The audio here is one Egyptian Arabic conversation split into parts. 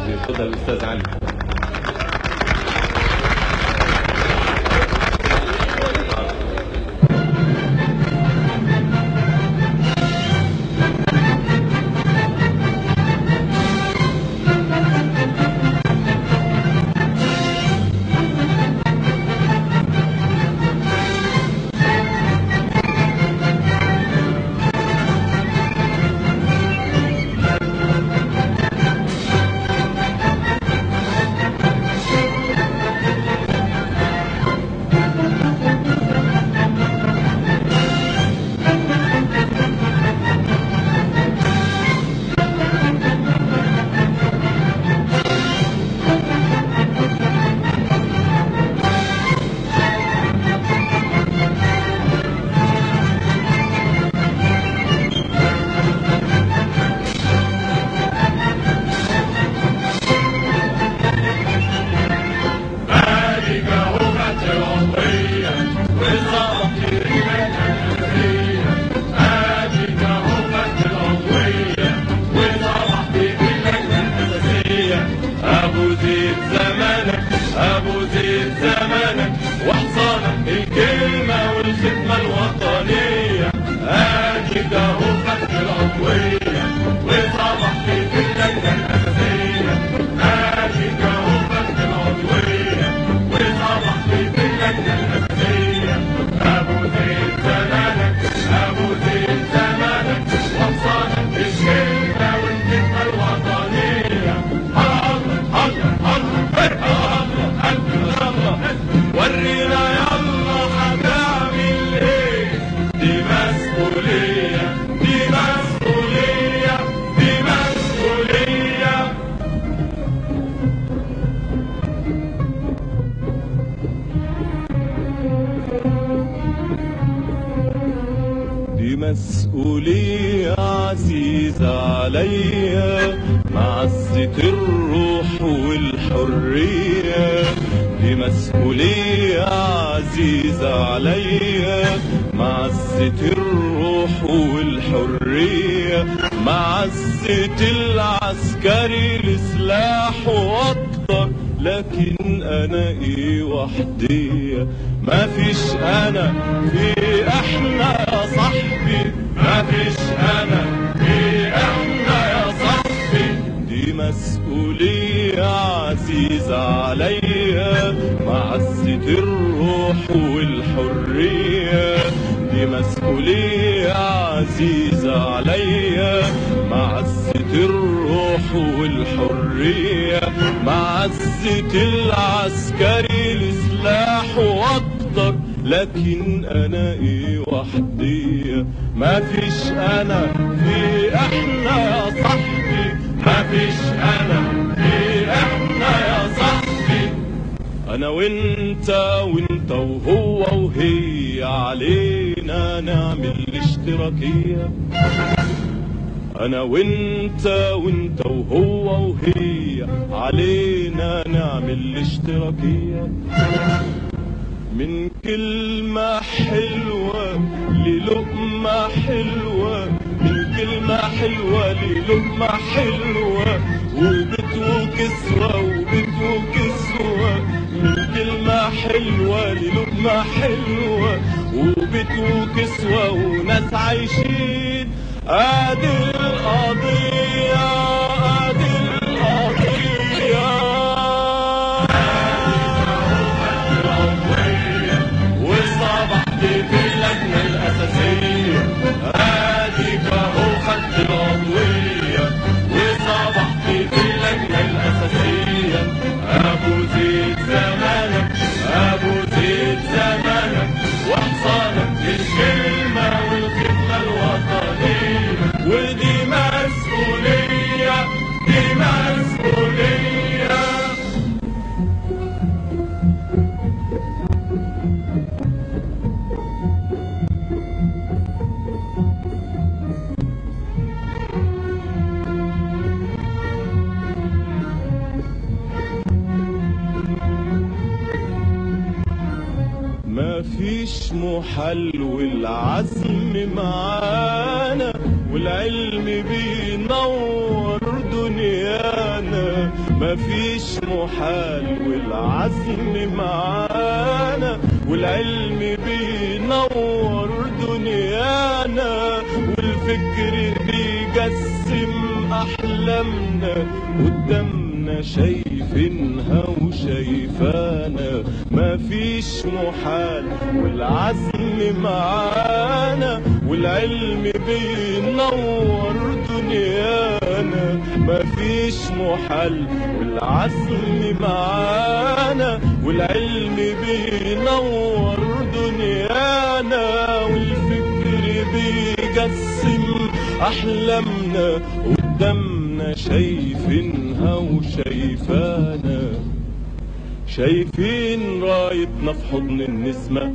اتفضل الاستاذ علي مالك هبة العضوية وصبح الأساسية مالك هبة العضوية وصبح اللجنة الأساسية أبو زيد زمانك أبو زيد زمانك وحصانك الكلمة والخدمة الوطنية مالك هبة العضوية وصبح اللجنة الأساسية مالك هبة العضوية وصبح اللجنة الأساسية أبو زيد زمانك أبو زيد زمانك وحصانك الكلمة والخدمة الوطنية الله الله الله الله الله ورينا يلا هنعمل ايه دي مسؤولية دي مسؤولية دي مسؤولية دي مسؤولية عزيزة عليا معزة الروح والحرية دي مسؤولية عزيزة عليا معزة الروح والحرية معزة العسكري لسلاح وأكتر لكن أنا إيه وحدي ما فيش أنا في إحنا يا صاحبي ما فيش انا في احنا يا صاحبي دي مسؤولية عزيزة عليا معزة الروح والحرية دي مسؤولية عزيزة عليا معزة الروح والحرية معزة العسكري لسلاح وأقدر لكن أنا إيه وحدي ما فيش أنا في إحنا يا صاحبي ما فيش انا في احنا يا صاحبي انا وانت وانت وهو وهي علينا نعمل اشتراكية انا وانت وانت وهو وهي علينا نعمل اشتراكية من كلمة حلوة للقمة حلوة من كلمة حلوة للقمة حلوة وبت وكسوة وبت وكسوة من كلمة حلوة للقمة حلوة وبت وكسوة وناس عايشين ادي القضية ادي القضية وصبحت في اللجنة الأساسية اديك اهو خدت العضوية وصبحت في اللجنة الأساسية أبو زيد زمانك أبو زيد زمانك وحصانك للكلمة والخدمة الوطنية ودي مسؤولية دي مسؤولية ما فيش محل والعزم معانا والعلم بينور دنيانا ويانا مفيش محال والعزم معانا والعلم بينور دنيانا والفكر بيجسم أحلامنا قدامنا شايفينها وشايفانا مفيش محال والعزم معانا والعلم بينور دنيانا مفيش محل والعزم معانا والعلم بينور دنيانا والفكر بيجسم أحلامنا قدامنا شايفينها وشايفانا شايفين رايتنا في حضن النسمة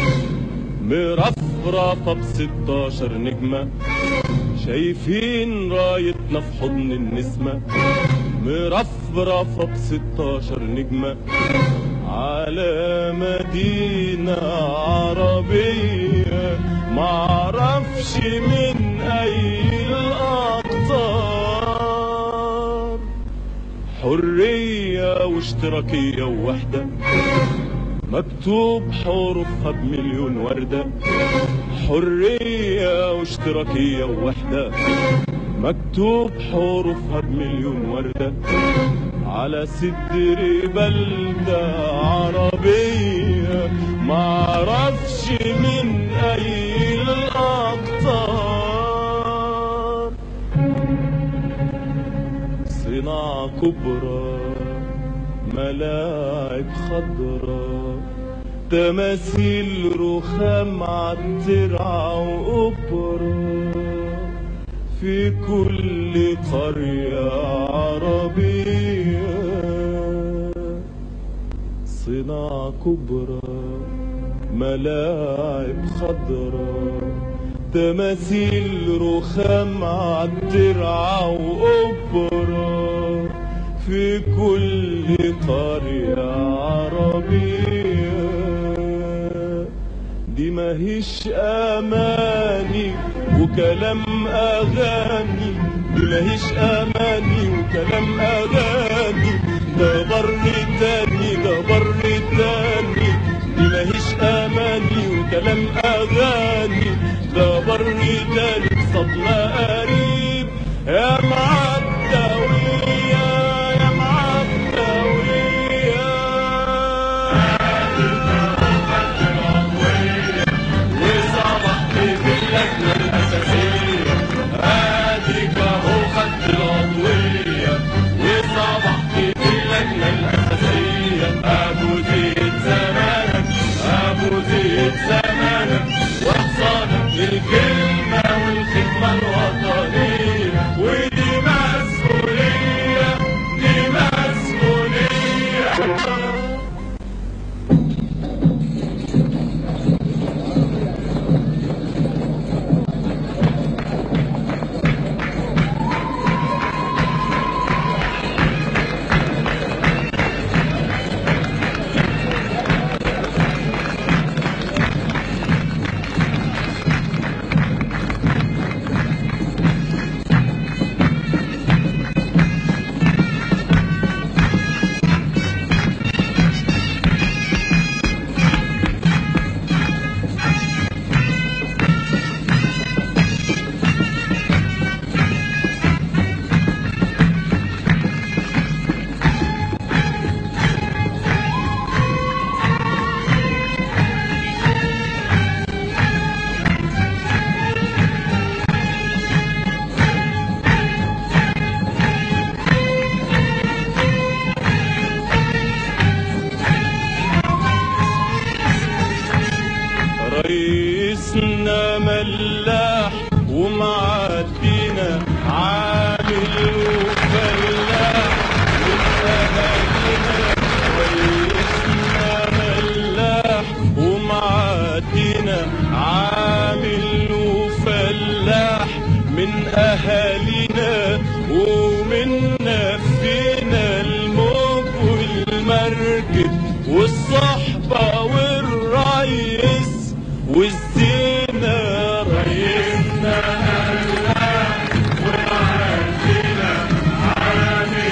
مرفرفة بستاشر نجمة شايفين رايتنا في حضن النسمة مرفرفة بستاشر نجمة على مدينة عربية معرفش من أي الأقطار حرية واشتراكية ووحدة مكتوب حروفها بمليون وردة حرية واشتراكية ووحدة مكتوب حروفها بمليون وردة على صدر بلدة عربية معرفش من أي الأقطار صناعة كبرى ملاعب خضراء تماثيل رخام عالترعة وأوبرا في كل قرية عربية صناعة كبرى ملاعب خضراء تماثيل رخام عالترعة وأوبرا في كل قرية عربية دي ماهيش أماني وكلام أغاني دي ماهيش أماني وكلام أغاني ده بر تاني ده بر تاني دي ماهيش أماني وكلام أغاني ده بر تاني صدنا قريب يا معدوية يا معدوية وصبحت في اللجنة الأساسية اديك اهو خدت العضوية وصبحت في اللجنة الأساسية أبو زيد زمانك أبو زيد زمانك وحصانك للكلمة والخدمة الوطنية ودي مسؤولية دي مسؤولية رئيسنا ملاح ومعدينا عامل وفلاح من أهالينا رئيسنا ملاح ومعدينا عامل وفلاح من أهالينا ومن نفينا الموج والمركب والصحبة والريس والزينة رئيسنا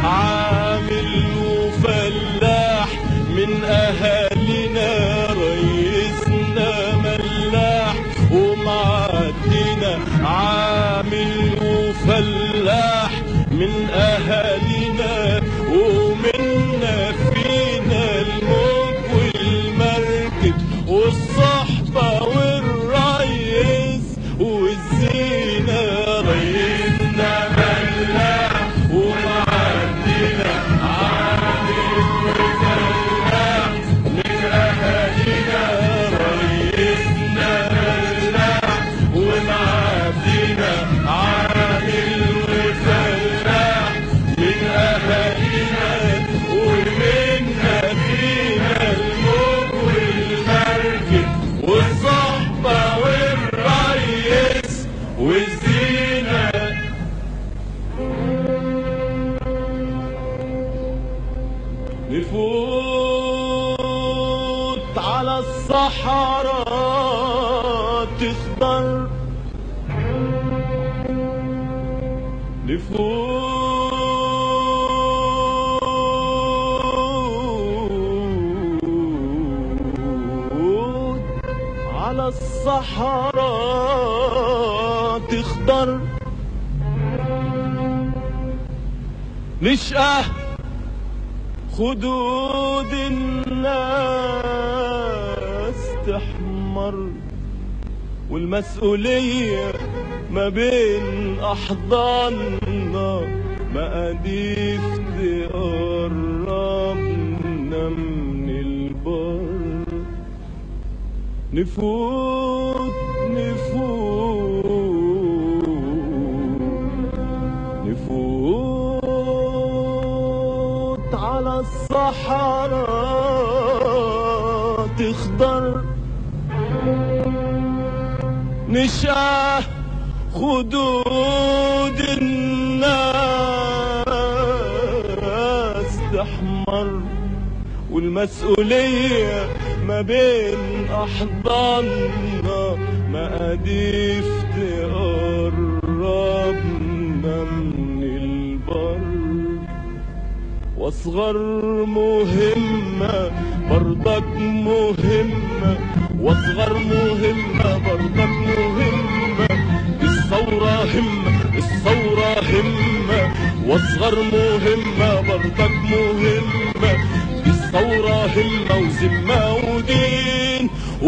عامل وفلاح من اهالينا ريسنا ملاح ومعدينا عامل وفلاح من اهالينا ومنا فينا الموج والمركب والصحبة والريس والزينة ريسنا ملاح ومعدينا عامل وفلاح من أهالينا ريسنا ملاح ومعدينا عامل وفلاح من أهالينا ومنا فينا الموج والمركب والصحبة والريس والزينة نفوت على الصحراء تخضر نفوت على الصحراء تخضر نشأة خدود الناس تحمر والمسؤولية ما بين أحضاننا مقاديف تقربنا من البر نفوت نفوت نفوت على الصحراء تخضر نشأة خدود الناس تحمر والمسؤولية ما بين أحضاننا مقاديف تقربنا من البر واصغر مهمة برضك مهمة واصغر مهمة برضك مهمة الثورة همة الثورة همة واصغر مهمة برضك مهمة الثورة همة وذمة ودين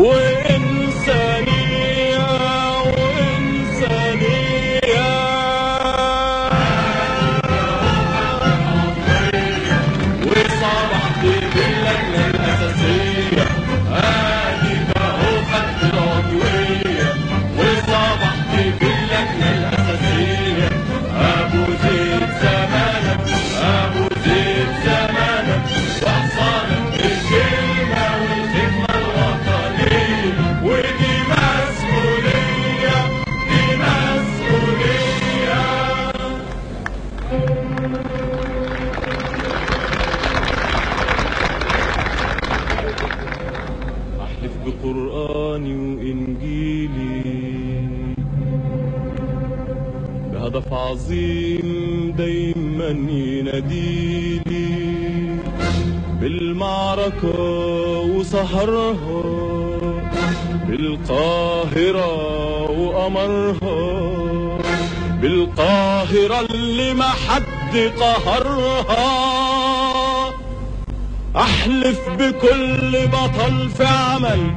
وإنسانية وإنسانية وصبحت باللجنة الأساسية هاديك أهو خدت العضوية وصبحت باللجنة الأساسية أبو زيد زمانك أبو زيد زمانك وحصانك الكلمة والخدمة الوطنية ودي مسؤولية دي مسؤولية أحلف بقرآني وإنجيلي بهدف عظيم دايما يناديلي بالمعركة وسهرها بالقاهرة وقمرها بالقاهرة اللي ما حد قهرها احلف بكل بطل في عمل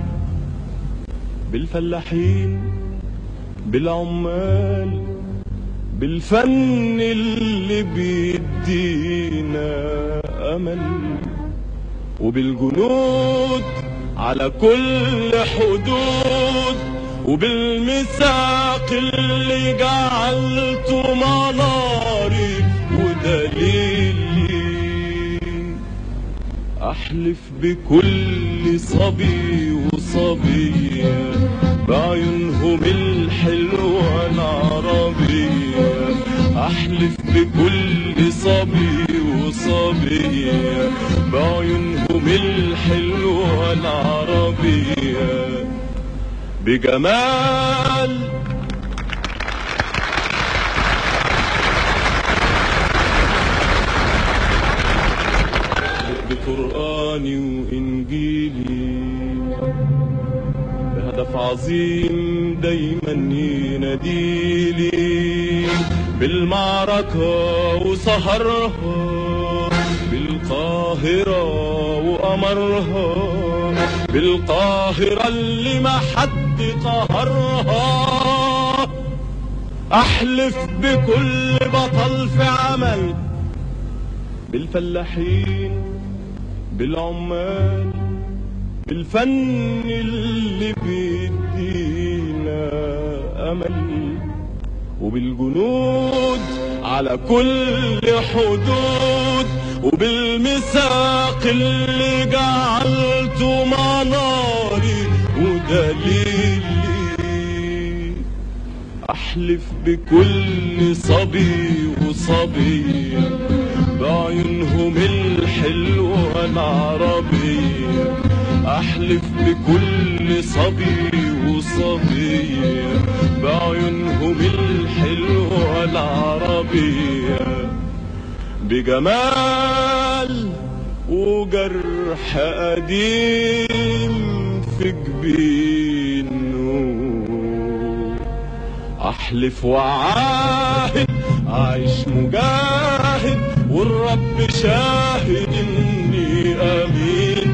بالفلاحين بالعمال بالفن اللي بيدينا امل وبالجنود على كل حدود وبالميثاق اللي جعلته مناري ودليلي احلف بكل صبي وصبية بعيونهم الحلوة العربية احلف بكل صبي وصبية بعيونهم الحلوة العربية بجمال قرآني وإنجيلي بهدف عظيم دايما يناديلي بالمعركة وسهرها بالقاهرة وقمرها بالقاهرة اللي ما حد قهرها احلف بكل بطل في عمل بالفلاحين بالعمال بالفن اللي بيدينا امل وبالجنود على كل حدود وبالميثاق اللي جعلته مناري ودليلي احلف بكل صبي وصبية بعيونهم الحلوة العربية احلف بكل صبي وصبية بعيونهم الحلوة العربية بجمال وجرح قديم في جبينه احلف واعاهد عايش مجاهد والرب شاهد اني امين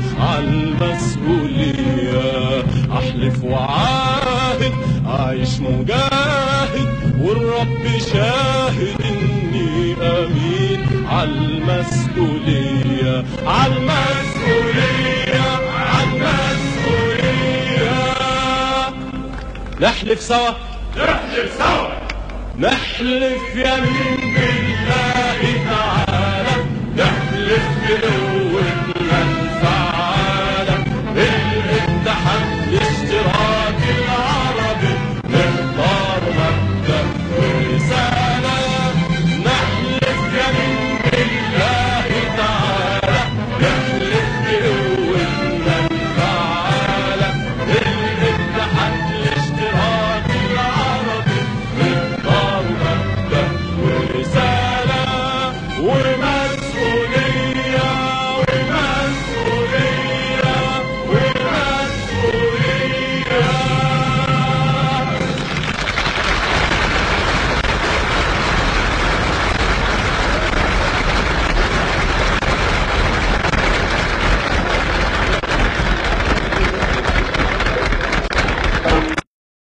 عالمسؤولية احلف واعاهد عايش مجاهد والرب شاهد اني امين عالمسؤولية عالمسؤولية عالمسؤولية نحلف سوا نحلف سوا نحلف يمين بالله